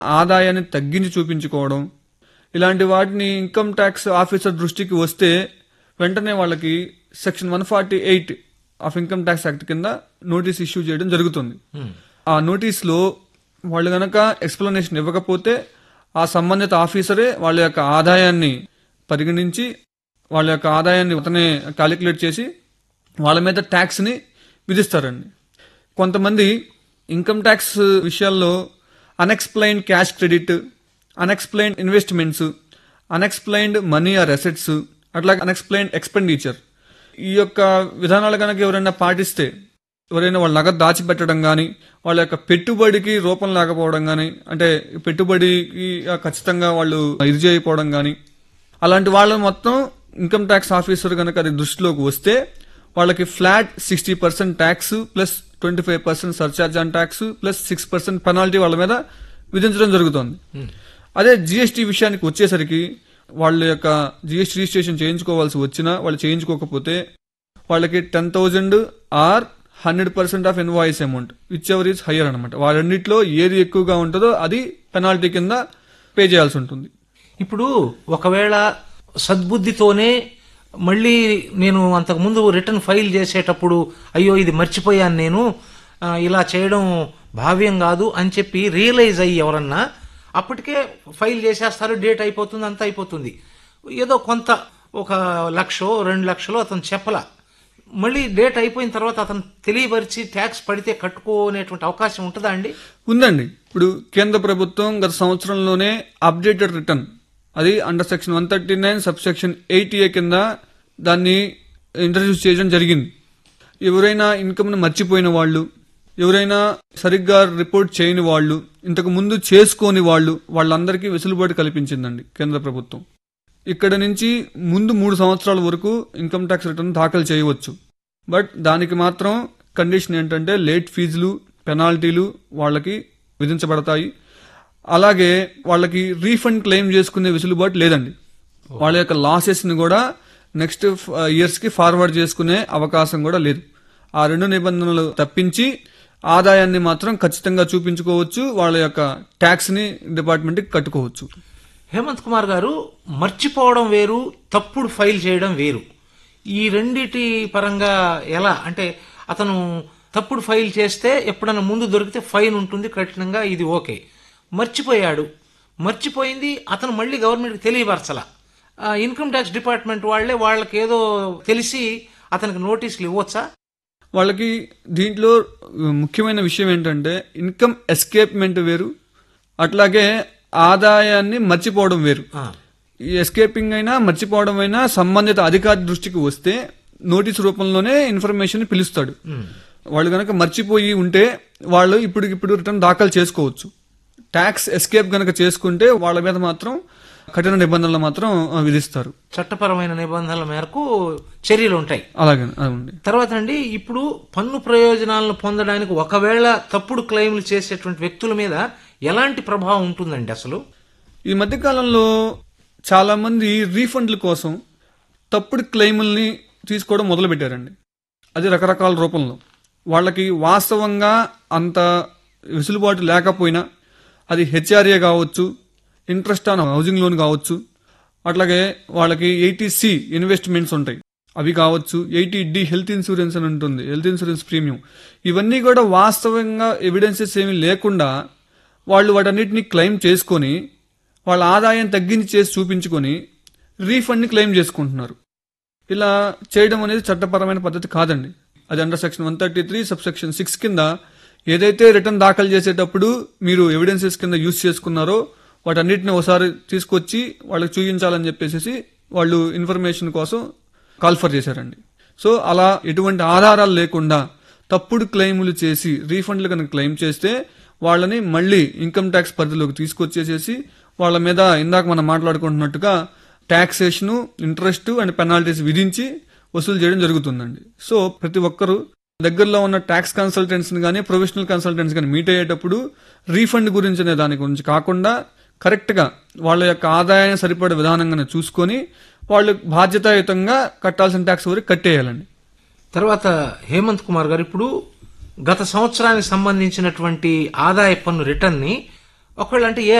ఆదాయాన్ని తగ్గించి చూపించుకోవడం ఇలాంటి వాటిని ఇన్కమ్ ట్యాక్స్ ఆఫీసర్ దృష్టికి వస్తే వెంటనే వాళ్ళకి section one forty eight of income tax act కింద నోటీస్ ఇష్యూ చేయడం జరుగుతుంది ఆ నోటీస్లో వాళ్ళు గనక ఎక్స్ప్లెనేషన్ ఇవ్వకపోతే ఆ సంబంధిత ఆఫీసరే వాళ్ళ యొక్క ఆదాయాన్ని పరిగణించి వాళ్ళ యొక్క ఆదాయాన్ని అతనే క్యాలిక్యులేట్ చేసి వాళ్ళ మీద ట్యాక్స్ని విధిస్తారండి కొంతమంది ఇన్కమ్ ట్యాక్స్ విషయాల్లో unexplained cash credit unexplained investments unexplained money or assets అట్లా అన్ఎక్స్ప్లెయిన్డ్ ఎక్స్పెండిచర్ ఈ యొక్క విధానాలు కనుక ఎవరైనా పాటిస్తే ఎవరైనా వాళ్ళ నగదు దాచిపెట్టడం కానీ వాళ్ళ యొక్క పెట్టుబడికి రూపం లేకపోవడం కానీ అంటే పెట్టుబడికి ఖచ్చితంగా వాళ్ళు ఇది చేయకపోవడం కానీ అలాంటి వాళ్ళు మొత్తం ఇన్కమ్ ట్యాక్స్ ఆఫీసర్ కనుక అది దృష్టిలోకి వస్తే వాళ్ళకి flat sixty percent tax plus twenty five percent surcharge on tax plus six percent penalty వాళ్ళ మీద విధించడం జరుగుతుంది అదే జిఎస్టీ విషయానికి వచ్చేసరికి వాళ్ళ యొక్క జిఎస్టీ రిజిస్ట్రేషన్ చేయించుకోవాల్సి వచ్చినా వాళ్ళు చేయించుకోకపోతే వాళ్ళకి ten thousand or hundred percent of invoice amount whichever is higher అనమాట వాళ్ళన్నింటిలో ఏది ఎక్కువగా ఉంటుందో అది పెనాల్టీ కింద పే చేయాల్సి ఉంటుంది ఇప్పుడు ఒకవేళ సద్బుద్ధితోనే మళ్ళీ నేను అంతకుముందు రిటర్న్ ఫైల్ చేసేటప్పుడు అయ్యో ఇది మర్చిపోయాను నేను ఆ, ఇలా చేయడం భావ్యం కాదు అని చెప్పి రియలైజ్ అయ్యి ఎవరన్నా అప్పటికే ఫైల్ చేసేస్తారు డేట్ అయిపోతుంది అంతా అయిపోతుంది ఏదో కొంత ఒక లక్షో రెండు లక్షలో అతను చెప్పలా మళ్ళీ డేట్ అయిపోయిన తర్వాత అతను తెలియపరిచి ట్యాక్స్ పడితే కట్టుకోనేటువంటి అవకాశం ఉంటుందా అండి ఉందండి ఇప్పుడు కేంద్ర ప్రభుత్వం గత సంవత్సరంలోనే అప్డేటెడ్ రిటర్న్ అది under section one thirty nine sub section eight A కింద దాన్ని ఇంట్రడ్యూస్ చేయడం జరిగింది ఎవరైనా ఇన్కమ్ను మర్చిపోయిన వాళ్ళు ఎవరైనా సరిగ్గా రిపోర్ట్ చేయని వాళ్ళు ఇంతకు ముందు చేసుకోని వాళ్ళు వాళ్ళందరికీ వెసులుబాటు కల్పించిందండి కేంద్ర ప్రభుత్వం ఇక్కడ నుంచి ముందు మూడు సంవత్సరాల వరకు ఇన్కమ్ ట్యాక్స్ రిటర్న్ దాఖలు చేయవచ్చు బట్ దానికి మాత్రం కండిషన్ ఏంటంటే లేట్ ఫీజులు పెనాల్టీలు వాళ్ళకి విధించబడతాయి అలాగే వాళ్ళకి రీఫండ్ క్లెయిమ్ చేసుకునే వెసులుబాటు లేదండి వాళ్ళ యొక్క లాసెస్ ని కూడా నెక్స్ట్ ఇయర్స్ కి ఫార్వర్డ్ చేసుకునే అవకాశం కూడా లేదు ఆ రెండు నిబంధనలు తప్పించి ఆదాయాన్ని మాత్రం ఖచ్చితంగా చూపించుకోవచ్చు వాళ్ళ యొక్క ట్యాక్స్ ని డిపార్ట్మెంట్ కి కట్టుకోవచ్చు హేమంత్ కుమార్ గారు మర్చిపోవడం వేరు తప్పుడు ఫైల్ చేయడం వేరు ఈ రెండిటి పరంగా ఎలా అంటే అతను తప్పుడు ఫైల్ చేస్తే ఎప్పుడైనా ముందు దొరికితే ఫైన్ ఉంటుంది కఠినంగా ఇది ఓకే మర్చిపోయాడు మర్చిపోయింది అతను మళ్ళీ గవర్నమెంట్కి తెలియపరచలా ఆ, ఇన్కమ్ ట్యాక్స్ డిపార్ట్మెంట్ వాళ్ళే వాళ్ళకి ఏదో తెలిసి అతనికి నోటీసులు ఇవ్వచ్చా వాళ్ళకి దీంట్లో ముఖ్యమైన విషయం ఏంటంటే ఇన్కమ్ ఎస్కేప్మెంట్ వేరు అట్లాగే ఆదాయాన్ని మర్చిపోవడం వేరు ఆ, ఈ ఎస్కేపింగ్ అయినా మర్చిపోవడం అయినా సంబంధిత అధికారి దృష్టికి వస్తే నోటీస్ రూపంలోనే ఇన్ఫర్మేషన్ పిలుస్తాడు వాళ్ళు గనక మర్చిపోయి ఉంటే వాళ్ళు ఇప్పటికిప్పుడు రిటర్న్ దాఖలు చేసుకోవచ్చు ట్యాక్స్ ఎస్కేప్ గనక చేసుకుంటే వాళ్ళ మీద మాత్రం కఠిన నిబంధనలు మాత్రం ఆ, విధిస్తారు చట్టపరమైన నిబంధనల మేరకు చర్యలు ఉంటాయి అలాగే అవునండి తర్వాత అండి ఇప్పుడు పన్ను ప్రయోజనాలను పొందడానికి ఒకవేళ తప్పుడు క్లెయిమ్లు చేసేటువంటి వ్యక్తుల మీద ఎలాంటి ప్రభావం ఉంటుందండి అసలు ఈ మధ్యకాలంలో చాలా మంది రీఫండ్ల కోసం తప్పుడు క్లెయిముల్ని తీసుకోవడం మొదలుపెట్టారండి అది రకరకాల రూపంలో వాళ్ళకి వాస్తవంగా అంత వెసులుబాటు లేకపోయినా అది హెచ్ఆర్ఏ కావచ్చు ఇంట్రెస్ట్ ఆన్ హౌసింగ్ లోన్ కావచ్చు అట్లాగే వాళ్ళకి ఎయిటీ సి ఇన్వెస్ట్మెంట్స్ ఉంటాయి అవి కావచ్చు ఎయిటీ డి హెల్త్ ఇన్సూరెన్స్ అని ఉంటుంది హెల్త్ ఇన్సూరెన్స్ ప్రీమియం ఇవన్నీ కూడా వాస్తవంగా ఎవిడెన్సెస్ ఏమీ లేకుండా వాళ్ళు వాటన్నిటిని క్లెయిమ్ చేసుకొని వాళ్ళ ఆదాయం తగ్గించి చేసి చూపించుకొని రీఫండ్ని క్లెయిమ్ చేసుకుంటున్నారు ఇలా చేయడం అనేది చట్టపరమైన పద్ధతి కాదండి అది under section one thirty three sub section six కింద ఏదైతే రిటర్న్ దాఖలు చేసేటప్పుడు మీరు ఎవిడెన్సెస్ కింద యూజ్ చేసుకున్నారో వాటన్నిటిని ఒకసారి తీసుకొచ్చి వాళ్ళకి చూపించాలని చెప్పేసి వాళ్ళు ఇన్ఫర్మేషన్ కోసం కాల్ఫర్ చేశారండి సో అలా ఎటువంటి ఆధారాలు లేకుండా తప్పుడు క్లెయిములు చేసి రీఫండ్లు కనుక క్లెయిమ్ చేస్తే వాళ్ళని మళ్ళీ ఇన్కమ్ ట్యాక్స్ పరిధిలోకి తీసుకొచ్చేసేసి వాళ్ళ మీద ఇందాక మనం మాట్లాడుకుంటున్నట్టుగా ట్యాక్సేషన్ ఇంట్రెస్ట్ అండ్ పెనాల్టీస్ విధించి వసూలు చేయడం జరుగుతుందండి సో ప్రతి ఒక్కరూ దగ్గరలో ఉన్న ట్యాక్స్ కన్సల్టెంట్స్ కానీ ప్రొఫెషనల్ కన్సల్టెంట్స్ కానీ మీట్ అయ్యేటప్పుడు రీఫండ్ గురించి అనే దాని గురించి కాకుండా కరెక్ట్ గా వాళ్ళ యొక్క ఆదాయాన్ని సరిపడే విధానంగానే చూసుకొని వాళ్ళు బాధ్యతాయుతంగా కట్టాల్సిన ట్యాక్స్ వరకు కట్టేయాలండి తర్వాత హేమంత్ కుమార్ గారు ఇప్పుడు గత సంవత్సరానికి సంబంధించినటువంటి ఆదాయ పన్ను రిటర్న్ ని ఒకవేళ అంటే ఏ